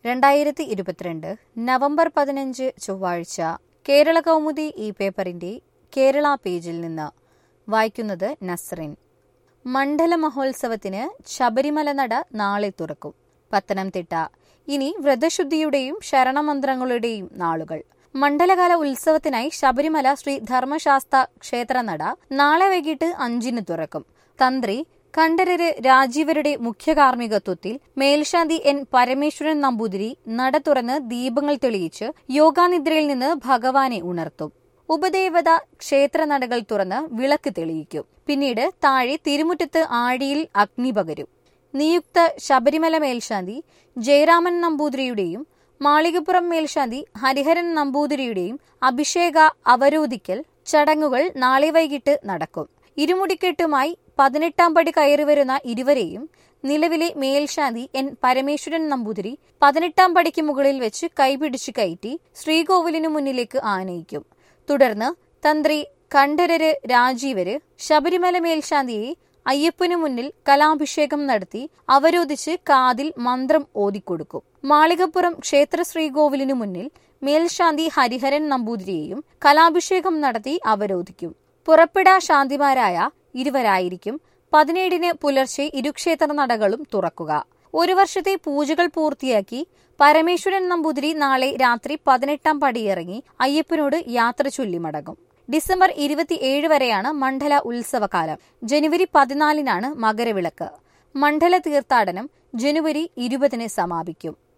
രണ്ടായിരത്തി ഇരുപത്തിരണ്ട് നവംബർ പതിനഞ്ച് ചൊവ്വാഴ്ച കേരള കൗമുദി ഈ പേപ്പറിന്റെ കേരള പേജിൽ നിന്ന് വായിക്കുന്നത് നസ്റിൻ മണ്ഡല മഹോത്സവത്തിന് ശബരിമല നട നാളെ തുറക്കും പത്തനംതിട്ട ഇനി വ്രതശുദ്ധിയുടെയും ശരണമന്ത്രങ്ങളുടെയും നാളുകൾ മണ്ഡലകാല ഉത്സവത്തിനായി ശബരിമല ശ്രീ ധർമ്മശാസ്ത ക്ഷേത്രനട നാളെ വൈകിട്ട് അഞ്ചിന് തുറക്കും തന്ത്രി കണ്ഠരര് രാജീവരുടെ മുഖ്യ കാർമ്മികത്വത്തിൽ മേൽശാന്തി എൻ പരമേശ്വരൻ നമ്പൂതിരി നട തുറന്ന് ദീപങ്ങൾ തെളിയിച്ച് യോഗാനിദ്രയിൽ നിന്ന് ഭഗവാനെ ഉണർത്തും ഉപദേവത ക്ഷേത്രനടകൾ തുറന്ന് വിളക്ക് തെളിയിക്കും പിന്നീട് താഴെ തിരുമുറ്റത്ത് ആഴിയിൽ അഗ്നി പകരും നിയുക്ത ശബരിമല മേൽശാന്തി ജയരാമൻ നമ്പൂതിരിയുടെയും മാളികപ്പുറം മേൽശാന്തി ഹരിഹരൻ നമ്പൂതിരിയുടെയും അഭിഷേക അവരോധിക്കൽ ചടങ്ങുകൾ നാളെ വൈകിട്ട് നടക്കും ഇരുമുടിക്കെട്ടുമായി പതിനെട്ടാം പടി കയറി വരുന്ന ഇരുവരെയും നിലവിലെ മേൽശാന്തി എൻ പരമേശ്വരൻ നമ്പൂതിരി പതിനെട്ടാം പടിക്ക് മുകളിൽ വെച്ച് കൈപിടിച്ച് കയറ്റി ശ്രീകോവിലിനു മുന്നിലേക്ക് ആനയിക്കും തുടർന്ന് തന്ത്രി കണ്ഠരര് രാജീവര് ശബരിമല മേൽശാന്തിയെ അയ്യപ്പനു മുന്നിൽ കലാഭിഷേകം നടത്തി അവരോധിച്ച് കാതിൽ മന്ത്രം ഓതിക്കൊടുക്കും മാളികപ്പുറം ക്ഷേത്ര ശ്രീകോവിലിനു മുന്നിൽ മേൽശാന്തി ഹരിഹരൻ നമ്പൂതിരിയെയും കലാഭിഷേകം നടത്തി അവരോധിക്കും പുറപ്പെടാ ശാന്തിമാരായ ഇരുവരായിരിക്കും പതിനേഴിന് പുലർച്ചെ ഇരുക്ഷേത്ര നടകളും തുറക്കുക ഒരു വർഷത്തെ പൂജകൾ പൂർത്തിയാക്കി പരമേശ്വരൻ നമ്പൂതിരി നാളെ രാത്രി പതിനെട്ടാം പടിയിറങ്ങി അയ്യപ്പനോട് യാത്ര ചൊല്ലി മടങ്ങും ഡിസംബർ ഇരുപത്തിയേഴ് വരെയാണ് മണ്ഡല ഉത്സവകാലം ജനുവരി പതിനാലിനാണ് മകരവിളക്ക് മണ്ഡല തീർത്ഥാടനം ജനുവരി ഇരുപതിന് സമാപിക്കും